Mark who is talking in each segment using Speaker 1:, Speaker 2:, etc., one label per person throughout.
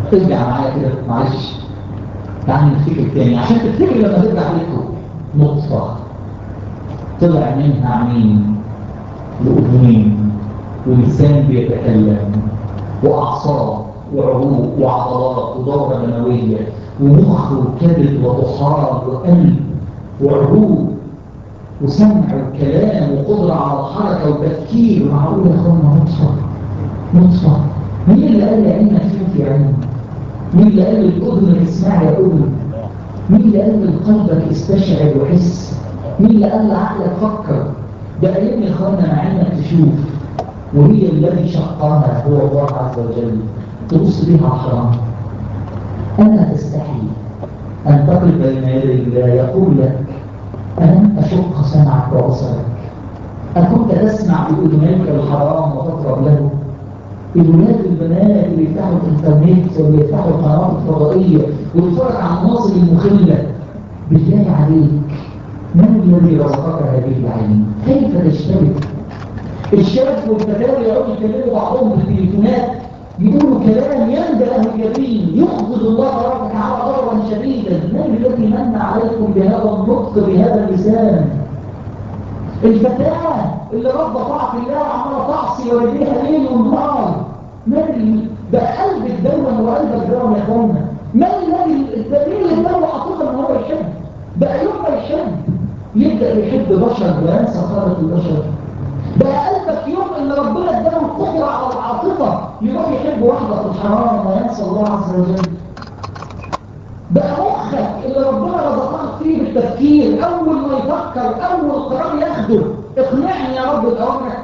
Speaker 1: ارجع معايا كده معلش تعالى نفتكر تاني عشان تفتكر لما ترجع لكم نطفة طلع منها عينين وأذنين ولسان بيتكلم وأعصاب وعروق وعضلات ودورة دموية ومخ وكبد وطحال وقلب وعروق وسمع وكلام وقدرة على الحركة والتفكير معقول يا اخوانا نطفة نطفة مين اللي قال لي عينك شوف يا عين مين اللي قال الأذن اسمع يا أذن مين اللي قال قلبك استشعر وحس مين اللي قال عقلك فكر ده قايل يا اخوانا مع عينك تشوف وهي الذي شقاها هو الله عز وجل تبص بيها على الحرام أنا تستحي أن تقف بين يدي الله يقول لك ألم أشق سمعك وبصرك أكنت تسمع بأذنيك الحرام وتطرب له الولاد البنات اللي يفتحوا الانترنت واللي يفتحوا القنوات الفضائية ويتفرج على المناظر المخلة بالله عليك من الذي رزقك هذه العين؟ كيف تشترك؟ الشاب والفتاة يقعدوا يكلموا بعضهم في التليفونات يقولوا كلام يندى له اليقين يخبز الله تبارك وتعالى ضربا شديدا من الذي من عليكم بهذا النطق بهذا اللسان الفتاة اللي رب طاعة الله عمالة تعصي والديها ليل ونهار من بقى قلبك دوما وقلبك دوما يا اخوانا من الذي الدليل اللي دوما عاطفه ان هو يحب بقى يوم ما يحب يبدا يحب بشر وينسى خالق البشر بقى قلبك يوم ان ربنا اداله القدره على العاطفه يروح يحب واحده في الحرام وينسى الله عز وجل بقى مخك اللي ربنا رزقك فيه بالتفكير اول ما يفكر اول قرار ياخده اقنعني يا رب بامرك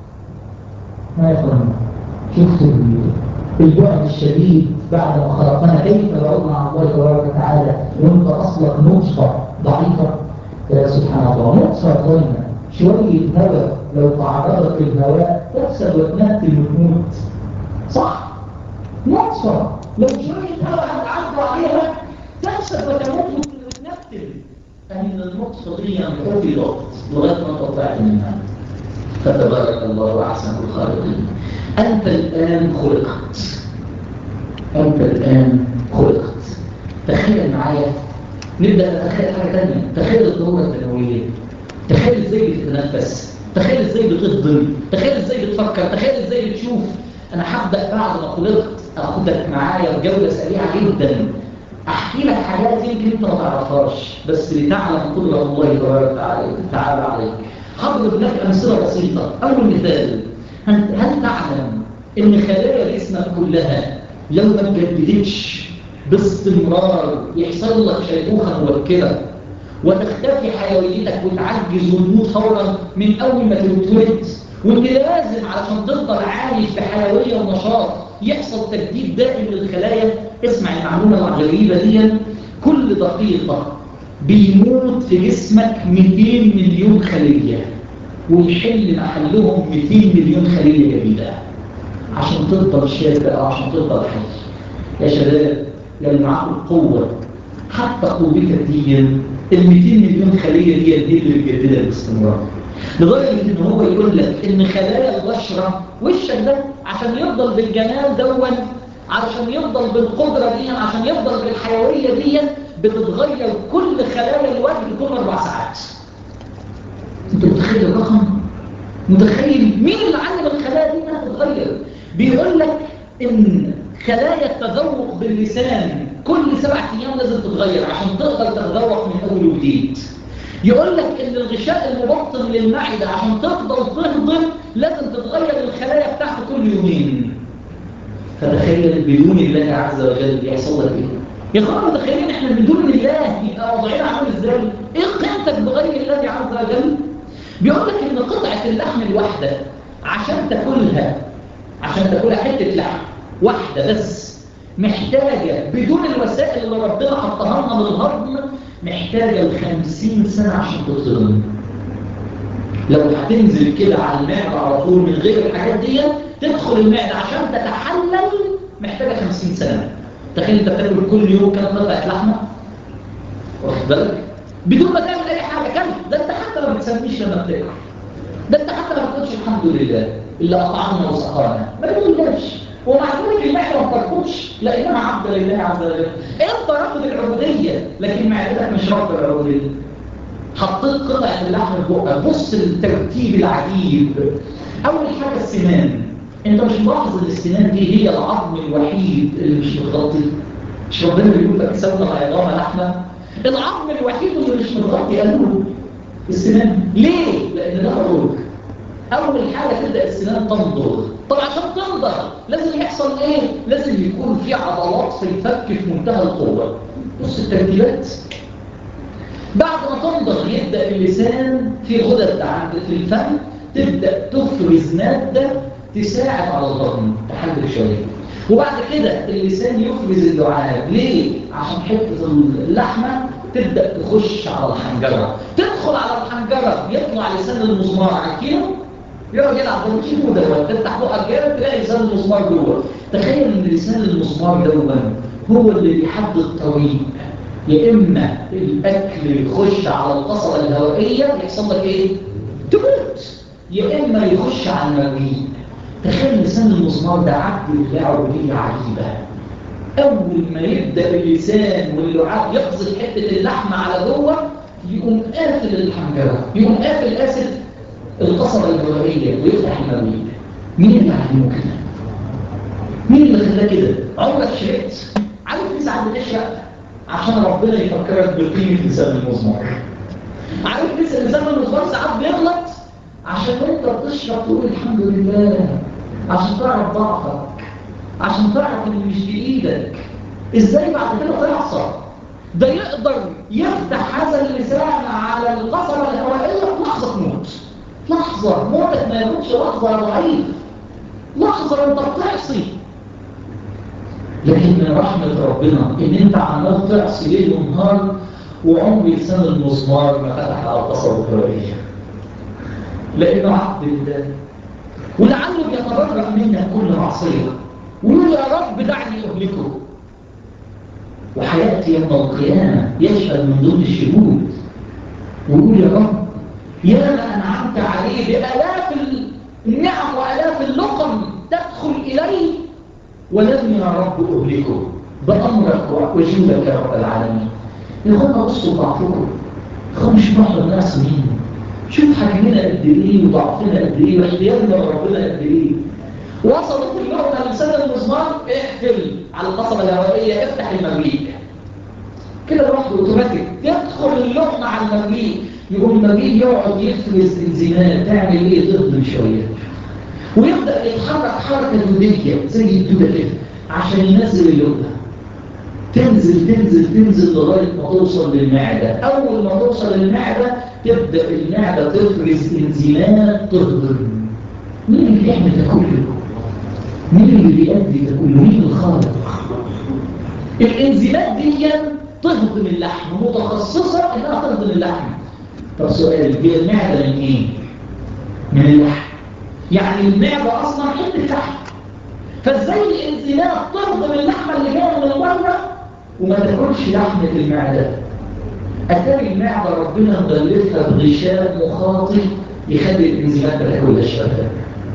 Speaker 1: ما يفهم شفت البعد الشديد بعد ما خلقنا كيف بعدنا عن الله تبارك وتعالى وانت اصلك نطفه ضعيفه يا سبحان الله نطفه ظلمه شويه هواء لو تعرضت للهواء تفسد وتنتل وتموت صح نطفه لو شويه هواء هتعدوا عليها تفسد وتموت وتنتل أن النطفه دي حفظت لغايه ما تطلعت منها فتبارك الله احسن الخالقين أنت الآن خلقت أنت الآن خلقت تخيل معايا نبدأ نتخيل حاجة تانية تخيل الدورة الدموية تخيل ازاي بتتنفس تخيل ازاي بتهضم تخيل ازاي بتفكر تخيل ازاي بتشوف انا هبدأ بعد ما خلقت اخدك معايا بجولة سريعة جدا احكي لك حاجات يمكن انت ما تعرفهاش بس لتعلم قدرة الله تبارك وتعالى عليك هضرب لك امثلة بسيطة اول مثال هل تعلم ان خلايا جسمك كلها لو ما تجددتش باستمرار يحصل لك شيخوخه مبكره وتختفي حيويتك وتعجز وتموت فورا من اول ما تتولد وانت لازم علشان تفضل عايش بحيويه ونشاط يحصل تجديد دائم للخلايا اسمع المعلومه الغريبه دي كل دقيقه بيموت في جسمك 200 مليون خليه ويحل محلهم 200 مليون خلية جديدة عشان تفضل شاب أو عشان تفضل حي يا شباب لو معاكم قوة حتى قوتك دي ال 200 مليون خلية دي دي اللي بتجددها باستمرار لدرجة ان هو يقول لك ان خلايا البشرة وشك ده عشان يفضل بالجمال دون علشان يفضل بالقدرة دي عشان يفضل بالحيوية دي بتتغير كل خلايا الوجه كل اربع ساعات انت متخيل الرقم متخيل مين اللي علم الخلايا دي انها تتغير بيقول لك ان خلايا التذوق باللسان كل سبع ايام لازم تتغير عشان تقدر تتذوق من اول وجديد يقول لك ان الغشاء المبطن للمعده عشان تفضل تهضم لازم تتغير الخلايا بتاعته كل يومين فتخيل بدون الله عز وجل بيحصل لك ايه يا اخوانا متخيلين احنا بدون الله يبقى وضعنا عامل ازاي ايه قيمتك بغير الله عز وجل بيقول لك ان قطعه اللحم الواحده عشان تاكلها عشان تاكلها حته لحم واحده بس محتاجه بدون الوسائل اللي ربنا حطها لنا للهضم محتاجه ل 50 سنه عشان تتهضم لو هتنزل كده على المعده على طول من غير الحاجات دي تدخل المعده عشان تتحلل محتاجه 50 سنه تخيل انت بتاكل كل يوم كام قطعه لحمه واخد بالك بدون ما تعمل اي حاجه كم ده انت حتى ما بتسميش لما بتاكل ده انت حتى ما بتقولش الحمد لله اللي اطعمنا وسقانا ما بتقولش ومع ذلك المعدة ما بترفضش لأنها عبد لله عز وجل أنت رافض العبودية لكن معدتك مش رافض العبودية حطيت قطعة اللحم في بقك بص الترتيب العجيب أول حاجة السنان أنت مش ملاحظ إن السنان دي هي العظم الوحيد اللي مش متغطي مش ربنا بيقول لك سوى العظام لحمة العظم الوحيد اللي مش متغطي قالوا السنان ليه؟ لأن ده عروج أول حاجة تبدأ السنان تنضغ طب عشان تنضغ لازم يحصل إيه؟ لازم يكون في عضلات في الفك في منتهى القوة بص الترتيبات بعد ما تنضغ يبدأ اللسان في غدد عند في الفم تبدأ تفرز مادة تساعد على الهضم تحلل شوية وبعد كده اللسان يفرز اللعاب ليه؟ عشان حتة اللحمة تبدأ تخش على الحنجرة تدخل على الحنجرة يطلع لسان المسمار على كيلو يقعد يلعب بالكيلو دوت تفتح بقك جامد تلاقي لسان المسمار جوه تخيل ان لسان المسمار دوت هو اللي بيحدد الطريق يا اما الاكل يخش على القصبة الهوائية يحصل لك ايه؟ تموت يا اما يخش على المريء تخيل لسان المسمار ده عبد الله عبودية عجيبة أول ما يبدأ اللسان واللعاب يقصد حتة اللحم على جوه يقوم قافل الحنجرة يقوم قافل آسف القصبة الجوهرية ويفتح المريء مين اللي علمه كده؟ مين اللي خلاه كده؟ عمرك شربت؟ عارف ليه ساعات بتشرب؟ عشان ربنا يفكرك بقيمة لسان المسمار عارف لسه لسان المسمار ساعات بيغلط عشان انت بتشرب تقول الحمد لله عشان تعرف ضعفك عشان تعرف ان مش بايدك ازاي بعد كده تعصر ده يقدر يفتح هذا اللسان على القصبة الهوائية في لحظة موت لحظة موتك ما يكونش لحظة ضعيف لحظة انت بتعصي لكن من رحمة ربنا ان انت عمال تعصي ليل ونهار وعمر لسان المسمار ما فتح على القصبة الهوائية لانه عبد الله ولعله بيتبرأ منك كل معصية ويقول يا رب دعني أهلكه وحياتي يوم القيامة يشهد من دون الشهود ويقول يا رب يا من أنعمت عليه بآلاف النعم وآلاف اللقم تدخل إليه ولم يا رب أهلكه بأمرك وجودك يا رب العالمين يقول بصوا ضعفكم خو مش بحر الناس مين شوف حجمنا قد ايه وضعفنا قد ايه واحتياجنا لربنا قد ايه وصلوا كلهم لسان المسمار اقفل على القصبة الهوائية افتح المريء كده لوحده اوتوماتيك يدخل اللقمة على المريء يقوم المريء يقعد يفرز انزيمات تعمل ايه تهضم شوية ويبدأ يتحرك حركة دودية زي الدودة كده عشان ينزل اللقمة تنزل تنزل تنزل لغاية ما توصل للمعدة أول ما توصل للمعدة تبدأ المعدة تفرز انزيمات تهضم مين اللي بيعمل ده كله؟ مين اللي بيأدي ده كله؟ مين الخالق؟ الانزيمات دي تهضم اللحم متخصصة انها تهضم اللحم طب سؤال هي المعدة من ايه؟ من اللحم يعني المعدة اصلا حتة لحم فازاي الانزيمات تهضم اللحمة اللي جاية من بره وما تاكلش لحمة المعدة أتاري المعدة ربنا مغلفها بغشاء مخاطي يخلي الانزيمات ما تاكلش ابدا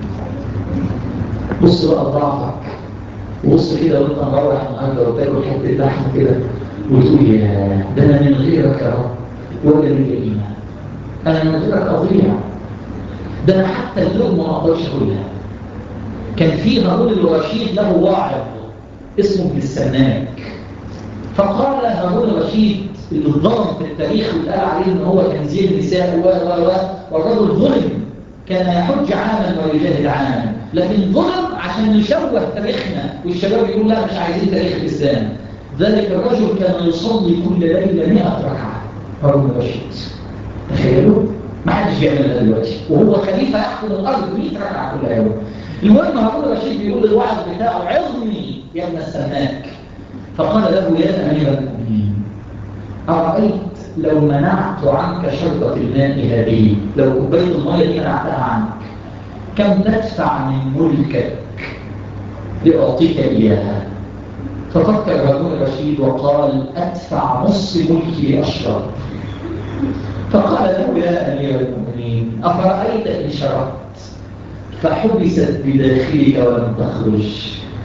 Speaker 1: بص بقى ضعفك وبص كده وانت مروح النهارده وتاكل حته لحمه كده وتقول يا ده انا من غيرك يا رب ولا لي ايمان انا من غيرك اضيع ده انا حتى اللقمه ما اقدرش اكلها كان في هارون الرشيد له واعظ اسمه ابن السماك فقال هارون الرشيد اللي ظلم في التاريخ واللي قال عليه ان هو تنزيل النساء و و و والرجل ظلم كان يحج عاما ويجاهد عاما لكن ظلم عشان نشوه تاريخنا والشباب يقول لا مش عايزين تاريخ الإسلام ذلك الرجل كان يصلي كل ليلة 100 ركعة هارون الرشيد تخيلوا ما حدش بيعملها دلوقتي وهو خليفة يحكم الأرض 100 ركعة كل يوم المهم هارون الرشيد بيقول الوعظ بتاعه عظني يا ابن السماك فقال له يا أمير المؤمنين أرأيت لو منعت عنك شربة الماء هذه لو كوباية المية دي منعتها عنك كم تدفع من ملكك لأعطيك إياها ففكر هارون الرشيد وقال أدفع نص ملكي لأشرب فقال له يا أمير المؤمنين أفرأيت إن شربت فحبست بداخلك ولم تخرج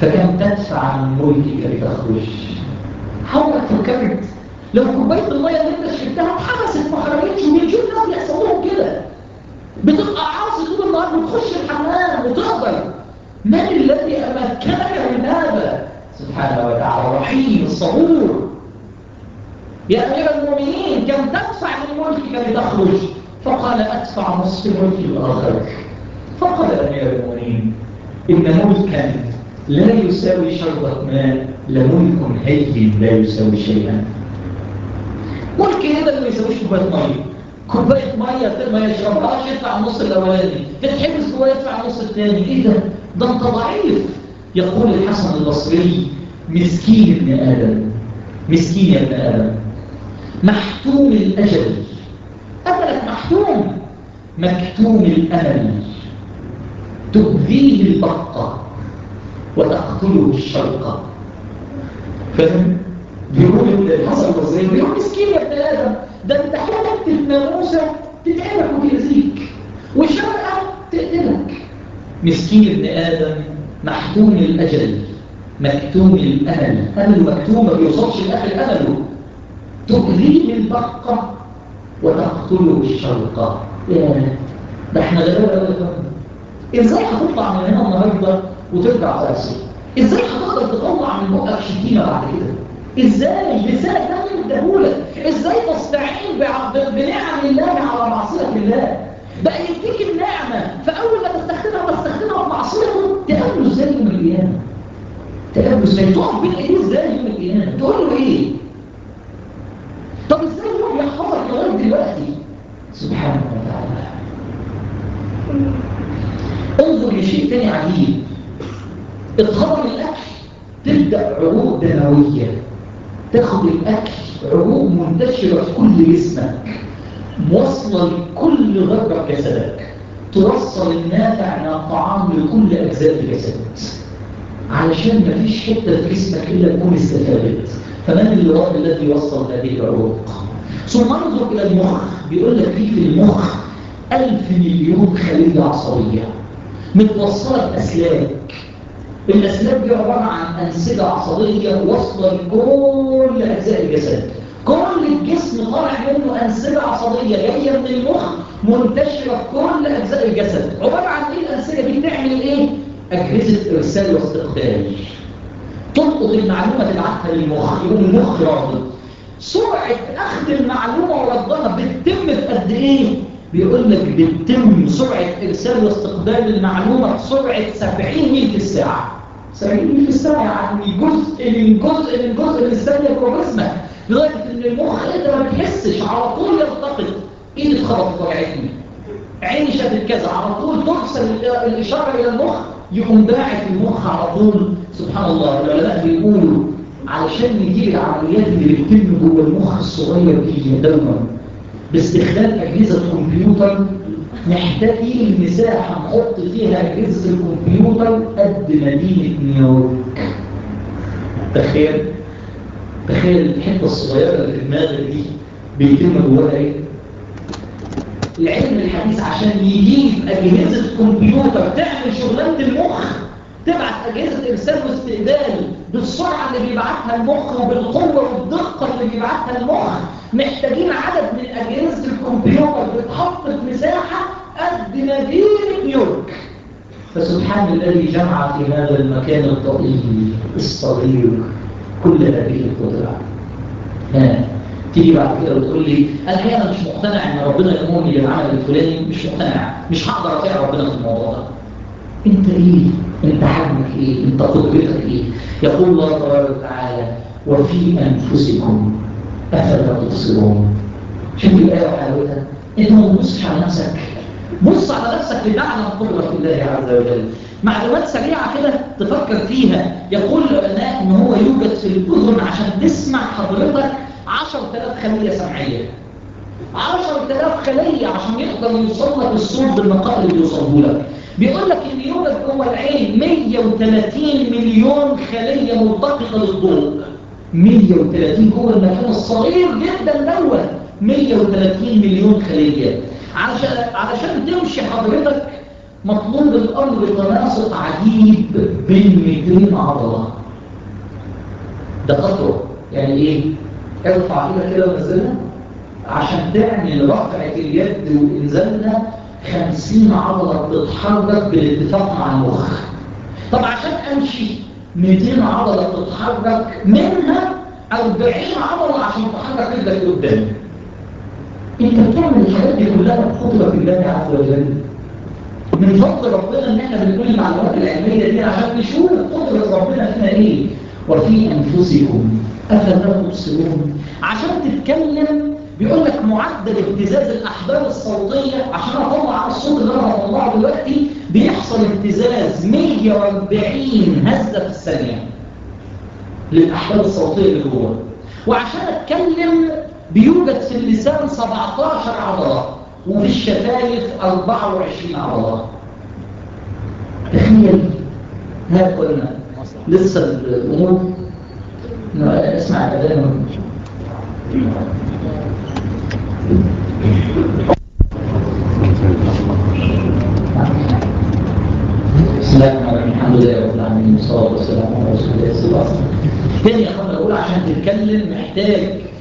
Speaker 1: فكم تدفع من ملكك لتخرج حاولت فكرت لو كوبايه الميه اللي انت شربتها اتحبست ما خرجتش وبنشوف ناس بيحصل لهم كده بتبقى عاصي طول النهار بتخش الحمام وتقدر من الذي امكنك من هذا سبحانه وتعالى الرحيم الصبور يا امير المؤمنين كم تدفع من ملكك لتخرج فقال ادفع نصف ملكي الاخر فقال امير المؤمنين ان ملكا لا يساوي شربة ماء لملك هين لا يساوي شيئا ملك هذا اللي يساويش كوبايه ميه كوبايه ميه ما يشربهاش يدفع النص الاولاني تتحبس جواه يدفع النص الثاني ايه ده ده انت ضعيف يقول الحسن البصري مسكين ابن ادم مسكين يا ابن ادم محتوم الاجل اجلك محتوم مكتوم الامل تؤذيه البقه وتقتله الشرقه فاهم بيقول الحسن البصري بيقول مسكين يا ابن ادم ده انت حته الناموسه تتعبك وتاذيك والشرقه تقتلك مسكين ابن ادم محتوم الاجل مكتوم الامل امل مكتوم ما بيوصلش لاخر امله تؤذيه البقه وتقتله الشرقه يا ده احنا غير ازاي هتطلع من هنا النهارده وترجع تعصي ازاي هتقدر تطلع من بقك شتيمه بعد كده ازاي لسانك ده يديهولك ازاي تستعين بنعم الله على معصيه الله بقى يديك النعمه فاول ما تستخدمها تستخدمها بمعصيته تقابله ازاي يوم القيامه تقابله ازاي تقف بين ايديه ازاي يوم القيامه تقول له ايه طب ازاي هو بيحفظك لغايه دلوقتي سبحانه وتعالى انظر لشيء تاني عجيب اتهضم الاكل تبدا عروق دمويه تاخد الاكل عروق منتشره في كل جسمك موصله لكل غرة جسدك توصل النافع من الطعام لكل اجزاء الجسد علشان ما فيش حته في جسمك الا تكون استفادت فمن الرب الذي وصل هذه العروق ثم انظر الى المخ بيقول لك في في المخ ألف مليون خلية عصبية متوصلة بأسلاك الأسلاك دي عبارة عن أنسجة عصبية واصلة لكل أجزاء الجسد كل الجسم طالع منه أنسجة عصبية جاية من المخ منتشرة في كل أجزاء الجسد عبارة عن إيه الأنسجة دي بتعمل إيه؟ أجهزة إرسال واستقبال تلقط المعلومة تبعتها للمخ يقوم المخ راضي سرعة أخذ المعلومة وردها بتتم في قد إيه؟ بيقول لك بتتم سرعة إرسال واستقبال المعلومة بسرعة 70 ميل في الساعة 70 ميل في الساعة يعني جزء من جزء من جزء من الثانية جوه جسمك لدرجة إن المخ أنت ما بتحسش على طول يلتقط إيدي اتخبطت وجعتني عيني شافت كذا على طول ترسل الإشارة إلى المخ يقوم باعت المخ على طول سبحان الله العلماء بيقولوا علشان نجيب العمليات اللي بتتم جوه المخ الصغير دي دوما باستخدام أجهزة كمبيوتر محتاجين مساحة نحط فيها أجهزة الكمبيوتر قد مدينة نيويورك تخيل تخيل الحتة الصغيرة اللي في دماغك دي بيتم جواها ايه؟ العلم الحديث عشان يجيب أجهزة كمبيوتر تعمل شغلانة المخ تبعت أجهزة إرسال واستقبال بالسرعة اللي بيبعتها المخ وبالقوة والدقة اللي بيبعتها المخ محتاجين عدد من أجهزة الكمبيوتر بتحط في مساحة قد مدينة نيويورك فسبحان الذي جمع في هذا المكان الضئيل الصغير كل هذه القدرة ها تيجي بعد كده وتقول لي الحقيقة أنا مش مقتنع إن ربنا يأمرني بالعمل الفلاني مش مقتنع مش هقدر أطيع ربنا في الموضوع ده أنت إيه؟ أنت حجمك إيه؟ أنت قدرتك إيه؟ يقول الله تبارك وتعالى وفي أنفسكم أفلا تبصرون شوف الآية وحلاوتها أنت ما تبصش على نفسك بص على نفسك لتعلم قدرة الله عز وجل معلومات سريعة كده تفكر فيها يقول العلماء إن هو يوجد في الأذن عشان تسمع حضرتك 10000 خلية سمعية 10000 خلية عشان يقدر يوصل لك الصوت بالنقاء اللي بيوصله لك بيقول لك ان يوجد جوه العين 130 مليون خلية ملتقطة للضوء 130 جوه المكان الصغير جدا دوت 130 مليون خلية علشان علشان تمشي حضرتك مطلوب الأمر تناسق عجيب بين 200 عضلة ده خطوة يعني ايه؟ ارفع ايدك كده ونزلها عشان تعمل رفعة اليد وإنزالها 50 عضلة بتتحرك بالاتفاق مع المخ طب عشان أمشي 200 عضلة بتتحرك منها 40 عضلة عشان تحرك رجلك قدام انت بتعمل الحاجات دي كلها بقدرة الله عز وجل من فضل ربنا ان احنا بنقول المعلومات العلمية دي عشان نشوف قدرة ربنا فينا ايه وفي انفسكم افلا تبصرون عشان تتكلم بيقول لك معدل ابتزاز الاحبال الصوتيه عشان اطلع الصوت اللي انا هطلعه دلوقتي بيحصل ابتزاز 140 هزه في الثانيه للاحبال الصوتيه اللي جوه وعشان اتكلم بيوجد في اللسان 17 عضله وفي الشفايف 24 عضله تخيل ها قلنا لسه الامور اسمع كلام بسم الله الرحمن الرحيم الحمد لله رب العالمين والصلاه والسلام على رسول الله صلى الله عليه وسلم تاني يا اخوانا اقول عشان تتكلم محتاج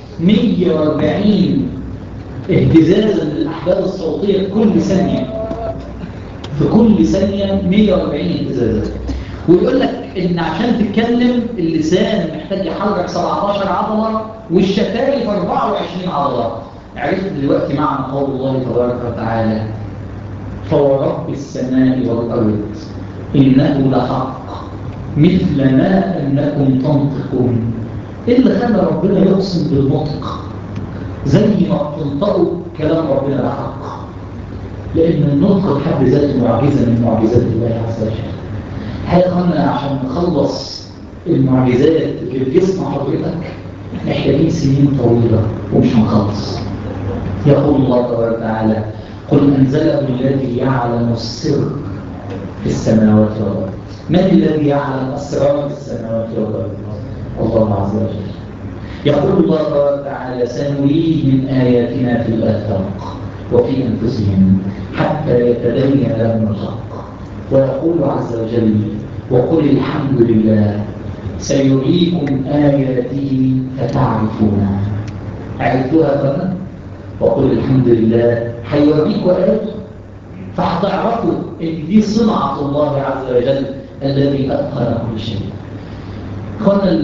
Speaker 1: 140 اهتزازا للاحبال الصوتيه في كل ثانيه في كل ثانيه 140 اهتزازا ويقول لك ان عشان تتكلم اللسان محتاج يحرك 17 عضله والشفايف 24 عضله عرفت دلوقتي معنى قول الله تبارك وتعالى فورب السماء والارض انه لحق مثل ما انكم تنطقون ايه اللي خلى ربنا يقسم بالنطق زي ما بتنطقوا كلام ربنا لحق لان النطق بحد ذاته معجزه من معجزات الله عز وجل حقيقة عشان نخلص المعجزات اللي في جسم حضرتك محتاجين سنين طويلة ومش هنخلص يقول الله تبارك وتعالى قل أنزله الذي يعلم السر في السماوات والأرض من الذي يعلم أسرار السماوات والأرض الله عز وجل يقول الله تبارك وتعالى سنريهم آياتنا في الآفاق وفي أنفسهم حتى يتبين لهم الحق ويقول عز وجل وقل الحمد لله سيريكم آياته فتعرفونها عرفتوها فما وقل الحمد لله هيوريكم آياته فهتعرفوا ان دي صنعة الله عز وجل الذي أتقن كل شيء اخوانا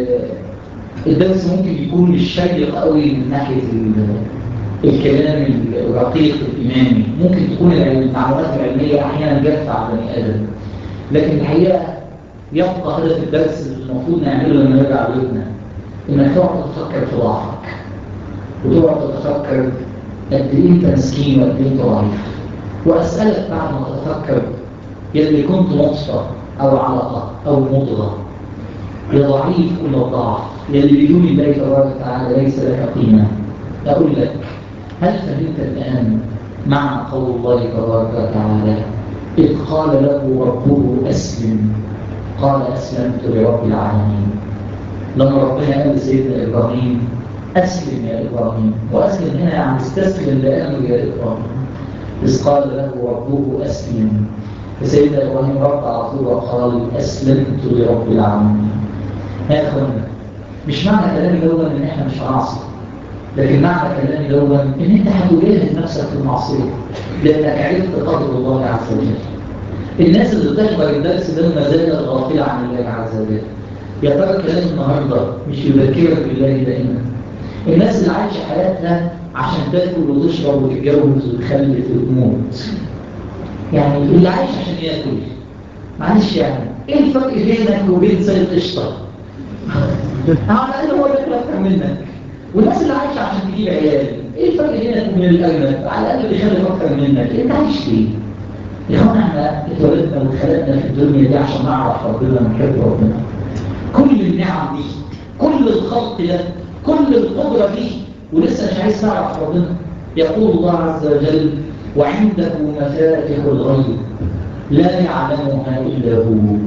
Speaker 1: الدرس ممكن يكون مش شيق قوي من ناحية الكلام الرقيق الإمامي ممكن تكون المعلومات العلمية أحيانا جافة على بني آدم لكن الحقيقة يبقى هدف الدرس اللي المفروض نعمله لما نرجع بيتنا إنك تقعد تفكر في ضعفك وتقعد تتفكر قد إيه أنت مسكين وقد إيه أنت ضعيف وأسألك بعد ما تتفكر يلي كنت نطفة أو علقة أو مضغة يا ضعيف كل الضعف يلي بدون الله تبارك وتعالى ليس لك قيمة أقول لك هل فهمت الآن معنى قول الله تبارك وتعالى إذ قال له ربه أسلم قال أسلمت لرب العالمين لما ربنا قال لسيدنا إبراهيم أسلم يا إبراهيم وأسلم هنا يعني استسلم لأمر يا إبراهيم إذ قال له ربه أسلم فسيدنا إبراهيم رد على طول وقال أسلمت لرب العالمين يا أخوانا مش معنى كلامي دولا إن إحنا مش هنعصي لكن معنى كلامي دولا إن أنت هتجاهد نفسك في المعصية لأنك عرفت قدر الله عز وجل الناس اللي بتحضر الدرس ده ما زالت غافلة عن الله عز وجل يا ترى كلام النهارده مش يذكرك بالله دائما الناس اللي عايشه حياتها عشان تاكل وتشرب وتتجوز وتخلف وتموت يعني اللي عايش عشان ياكل معلش يعني ايه الفرق بينك وبين سيد قشطه على الاقل هو بياكل اكتر منك والناس اللي عايشه عشان تجيب عيال ايه الفرق بينك وبين الارنب على الاقل بيخلف اكتر منك انت عايش ليه يا اخوانا احنا اتولدنا واتخلقنا في الدنيا دي عشان نعرف ربنا ونحب ربنا كل النعم دي كل الخلق ده كل القدرة دي ولسه مش عايز تعرف ربنا يقول الله عز وجل وعنده مفاتح الغيب لا يعلمها إلا هو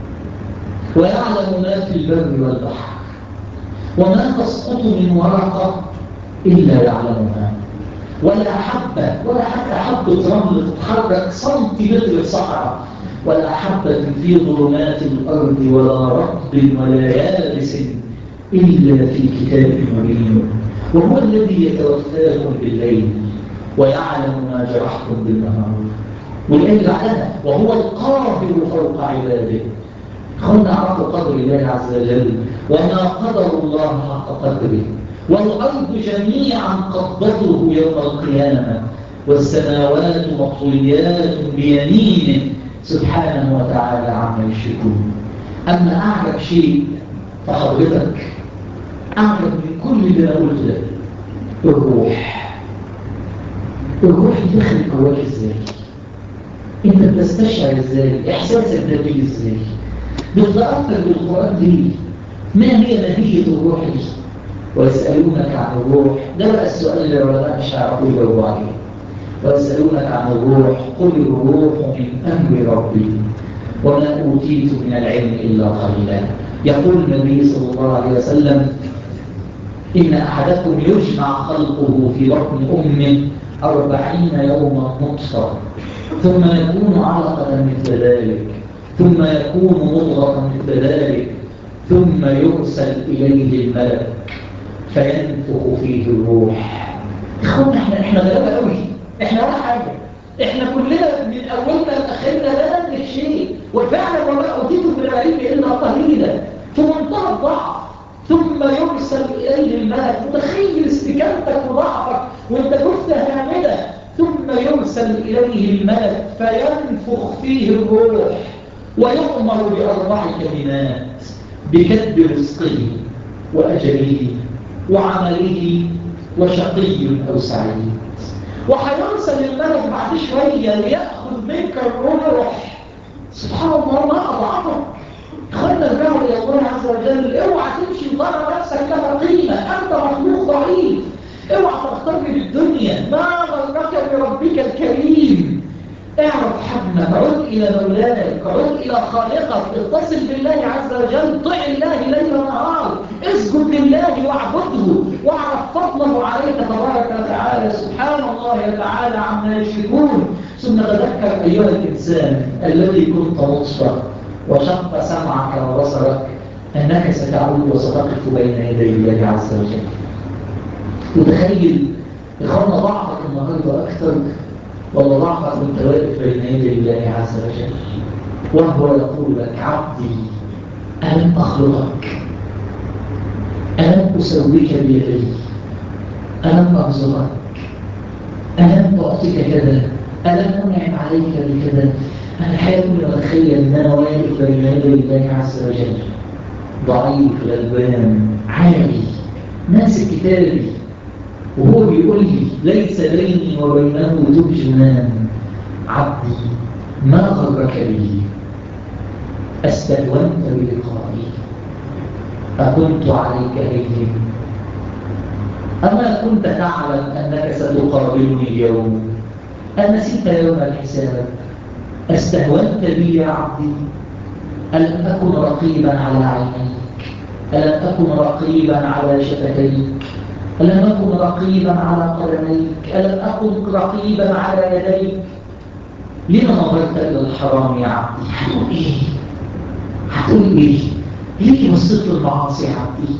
Speaker 1: ويعلم ما في البر والبحر وما تسقط من ورقة إلا يعلمها ولا حبة ولا حتى حبة رمل تتحرك سنتيمتر الصحراء ولا حبة في ظلمات الأرض ولا رطب ولا يابس إلا في كتاب مبين وهو الذي يتوفاكم بالليل ويعلم ما جرحتم بالنهار والآية بعدها وهو القاهر فوق عباده خلنا عرفوا قدر الله عز وجل وما قدر الله حق قدره والأرض جميعا قبضته يوم القيامة والسماوات مطويات بيمينه سبحانه وتعالى عما يشركون أما أعجب شيء فحضرتك أعجب من كل اللي أنا قلته ده الروح الروح دخل جواك ازاي انت بتستشعر ازاي احساسك ده بيه ازاي بتتاثر بالقران ليه ما هي نتيجه الروح دي ويسالونك عن الروح ده بقى السؤال اللي العلماء مش هيعرفوا يجاوبوا عليه ويسالونك عن الروح قل الروح من امر ربي وما اوتيت من العلم الا قليلا يقول النبي صلى الله عليه وسلم إن أحدكم يجمع خلقه في بطن أمه أربعين يوما نطفة ثم يكون علقة مثل ذلك ثم يكون مضغة مثل ذلك ثم يرسل إليه الملك فينفخ فيه الروح إخوانا إحنا إحنا غلابة قوي إحنا ولا حاجة إحنا كلنا من أولنا لآخرنا لا ندرك شيء وفعلا وما أوتيتم من العلم إلا قليلا في منتهى الضعف ثم يرسل إليه الملك متخيل استكانتك وضعفك وانت جثة هامدة ثم يرسل إليه الملك فينفخ فيه الروح ويؤمر بأربع كلمات بكتب رزقه وأجله وعمله وشقي أو سعيد وحيرسل الملك بعد شوية ليأخذ منك الروح سبحان الله ما أضعفك خلنا الجهر إلى الله عز وجل اوعى تمشي ضرر نفسك لها قيمة أنت مخلوق ضعيف اوعى تختار بالدنيا ما غرك بربك الكريم اعرف حجمك عد إلى مولاك عد إلى خالقك اتصل بالله عز وجل طع الله ليل ونهار اسجد لله واعبده واعرف فضله عليك تبارك وتعالى سبحان الله تعالى عما يشركون ثم تذكر أيها الإنسان الذي كنت نطفة وشق سمعك وبصرك أنك ستعود وستقف بين يدي الله عز وجل متخيل إخوانا ضعفك النهاردة أكثر ولا ضعفك وانت واقف بين يدي الله عز وجل وهو يقول لك عبدي ألم أخلقك ألم أسويك بيدي ألم أرزقك ألم أعطيك كذا ألم أنعم عليك بكذا أنا حياتي أتخيل أن أنا واقف بين يدي الله عز وجل ضعيف غلبان عالي ماسك كتابي وهو بيقول لي ليس بيني وبينه ترجمان عبدي ما غرك بي استهونت بلقائي أكنت عليك أيدي أما كنت تعلم أنك ستقابلني اليوم أنسيت يوم الحساب استهونت بي يا عبدي ألم أكن رقيبا على عينيك ألم أكن رقيبا على شفتيك ألم أكن رقيبا على قدميك ألم أكن رقيبا على يديك لما نظرت إلى الحرام يا عبدي هتقول إيه هتقول إيه ليه بصيت للمعاصي يا عبدي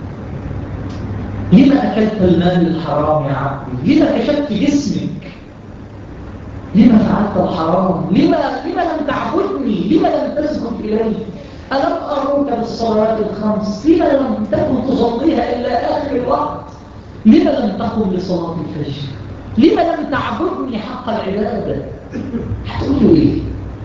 Speaker 1: لما أكلت المال الحرام يا عبدي لما كشفت جسمك لما فعلت الحرام لما, لما لم تعبدني لما لم تسجد إلي ألم أروك بالصلاة الخمس لما لم تكن تصليها إلا آخر الوقت لما لم تقم لصلاة الفجر لما لم تعبدني حق العبادة هتقولوا إيه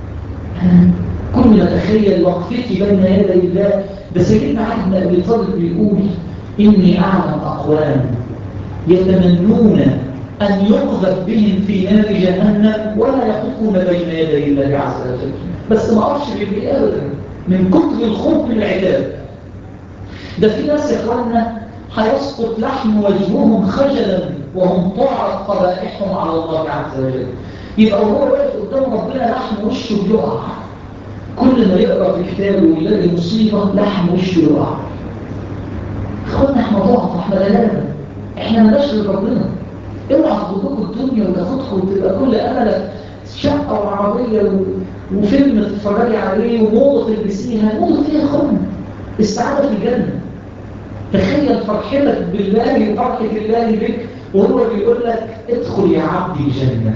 Speaker 1: كل نتخيل وقفتي بين يدي الله ده سيدنا علي بن أبي طالب بيقول إني أعلم أقوام يتمنون أن يقذف بهم في نار جهنم ولا يقفون بين يدي الله عز وجل بس ما أعرفش بيبقى أبدا من كتر الخوف من العذاب ده في ناس يا إخواننا هيسقط لحم وجههم خجلا وهم تعرض قبائحهم على الله عز وجل يبقى وهو واقف قدام ربنا لحم وشه بيقع كل ما يقرأ في كتابه ويلاقي مصيبة لحم وشه يقع اخوانا احنا ضعف احنا غلابة احنا ملاش لربنا اوعى تضربوا الدنيا وتاخدكم وتبقى كل املك شقه وعربيه و... وفيلم تتفرجي عليه وموضه تلبسيها موضه فيها خم السعاده في الجنه تخيل فرحتك بالله وفرحه الله بك وهو بيقول لك ادخل يا عبدي الجنه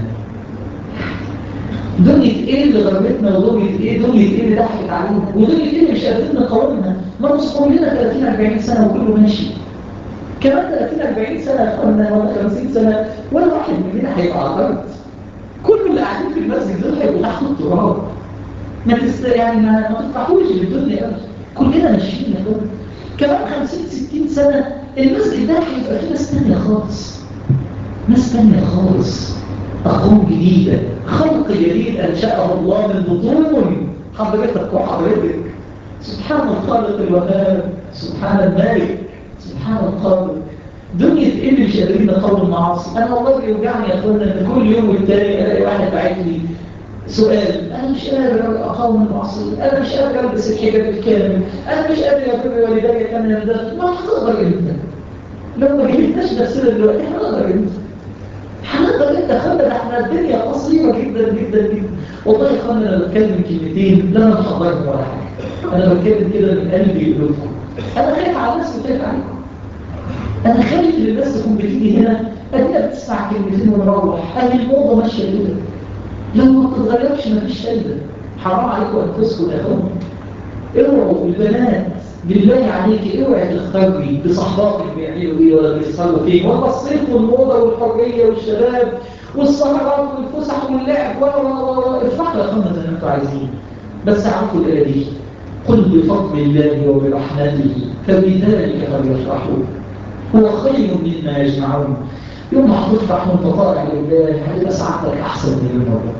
Speaker 1: دنيا ايه اللي غربتنا ودنيا ايه دنيا ايه اللي ضحكت علينا ودنيا ايه اللي مش قادرين نقاومها ما نصبر لنا 30 40 سنه وكله ماشي كمان 30 40 سنه يا اخوانا ولا 50 سنه ولا واحد مننا هيبقى على الارض كل اللي قاعدين في المسجد دول هيبقوا تحت التراب ما تست يعني ما, ما تفرحوش بالدنيا قوي كلنا ماشيين يا اخوانا كمان 50 60 سنه المسجد ده هيبقى فيه ناس ثانيه خالص ناس ثانيه خالص أقوم جديدة خلق جديد أنشأه الله من بطون حضرتك وحضرتك سبحان الخالق الوهاب سبحان المالك سبحان الخالق دنيا ايه اللي مش قادرين نقاوم المعاصي انا والله بيوجعني يا اخوانا ان كل يوم والتاني الاقي واحد باعت لي سؤال انا مش قادر اقاوم المعاصي انا مش قادر البس الحجاب الكامل انا مش قادر ابر والدي كمان ده ما هتقدر امتى لو ما جبتناش نفسنا دلوقتي هنقدر امتى هنقدر انت خلنا احنا الدنيا قصيره جدا جدا جدا والله يا اخوانا انا بتكلم كلمتين لا انا محضرهم ولا حاجه انا بتكلم كده من قلبي قلوبكم انا خايف على الناس وخايف عليكم انا خايف ان الناس تكون بتيجي هنا ادينا بتسمع كلمتين ونروح اهل الموضه ماشيه كده لو ما بتتغيرش مفيش فايده حرام عليكم انفسكم يا اخوانا اوعوا البنات بالله عليك اوعي تختاري بصحباتك بيعملوا ايه ولا بيصلوا فين ولا الصيف والموضه والحريه والشباب والسهرات والفسح واللعب ولا ولا افرحوا يا اخوانا زي ما انتم عايزين بس عرفوا الايه دي قل بفضل الله وبرحمته فبذلك فليفرحوا هو خير مما يجمعون يوم ما هتفرح وانت طالع لله هتبقى سعادتك احسن من المره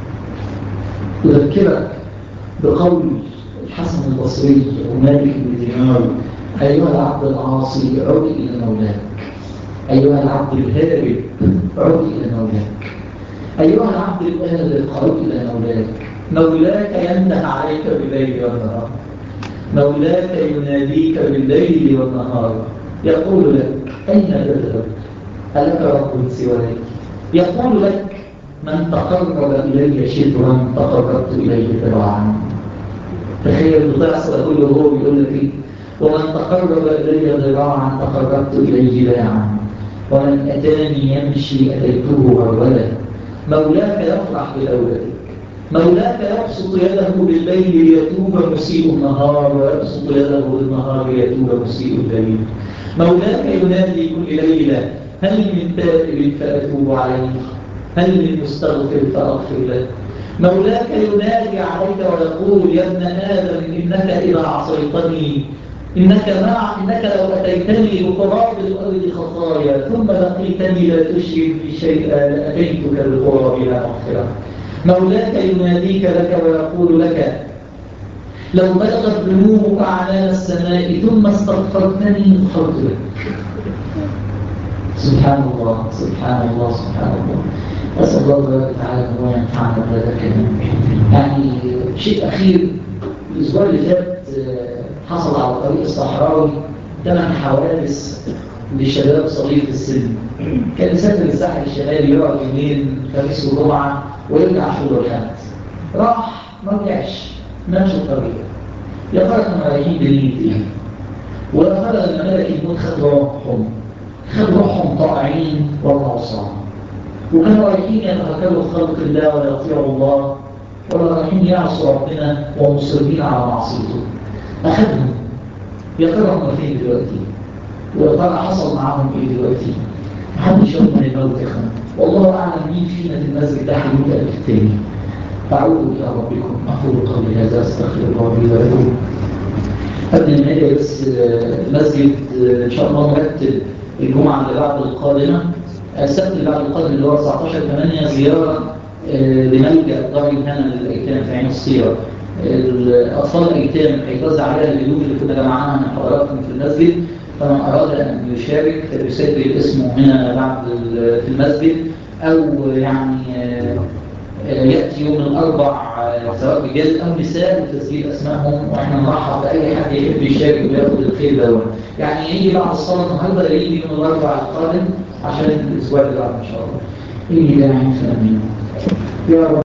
Speaker 1: اذكرك بقول الحسن البصري ومالك بن دينار أيها العبد العاصي عد إلى مولاك أيها العبد الهارب عد إلى مولاك أيها العبد الآلق عد إلى مولاك مولاك ينده عليك بالليل والنهار مولاك يناديك بالليل والنهار يقول لك أين تذهب ألك رب سواك يقول لك من تقرب إلي شبرا تقربت إليه ذراعا تخيل بتحصل كل هو بيقول لك ايه ومن تقرب الي ذراعا تقربت اليه باعا ومن اتاني يمشي اتيته هرولا مولاك يفرح باولادك مولاك يبسط يده بالليل ليتوب مسيء النهار ويبسط يده بالنهار ليتوب مسيء الليل مولاك ينادي كل ليله هل من تائب فاتوب عليه هل من مستغفر فاغفر له مولاك ينادي عليك ويقول يا ابن آدم إنك إذا عصيتني إنك مع إنك لو أتيتني بقراب الأرض خطايا ثم لقيتني لا تشرك بي شيئا لأتيتك بالقراب إلى مغفرة مولاك يناديك لك ويقول لك لو بلغت ذنوبك عنان السماء ثم استغفرتني غفرت لك سبحان الله سبحان الله سبحان الله أسأل الله تبارك وتعالى أن هو ينفعنا بهذا الكلام يعني شيء أخير الأسبوع اللي فات حصل على الطريق الصحراوي ثمان حوادث لشباب صغير في السن كان يسافر الساحل الشمالي يقعد يومين خميس وجمعة ويرجع شغله الخميس راح ما رجعش ماشي الطريق يا ترى كانوا رايحين بنية ايه؟ ويا ترى لما ملك الموت خد روحهم خد روحهم طائعين ولا عصام وكانوا رايحين يتفكروا في خلق الله ولا يطيعوا الله ولا رايحين يعصوا ربنا ومصرين على معصيته أخذهم يا ترى هم فين دلوقتي ويا ترى حصل معاهم ايه دلوقتي محدش يوم من الموت يا اخوان والله اعلم مين فينا في المسجد ده هيموت الف تاني فاعوذ الى ربكم اقول قولي هذا استغفر الله لي ولكم قبل ما اجي بس المسجد ان شاء الله مرتب الجمعه اللي بعد القادمه السبت اللي بعد القادم اللي هو 19 8 زياره لملجا دار الهنا للايتام في عين السيره الأطفال الأيتام هيتوزع عليها الهدوم اللي كنا جمعناها من حضراتكم في المسجد فمن أراد أن يشارك فليسجل اسمه هنا بعد في المسجد أو يعني يأتي يوم الأربع سواء رجال أو نساء لتسجيل أسمائهم وإحنا نرحب بأي حد يحب يشارك وياخد الخير ده يعني يجي بعد الصلاة النهارده يجي يوم الأربع القادم عشان الأسبوع اللي بعد إن شاء الله. إني داعي فأمين. يا رب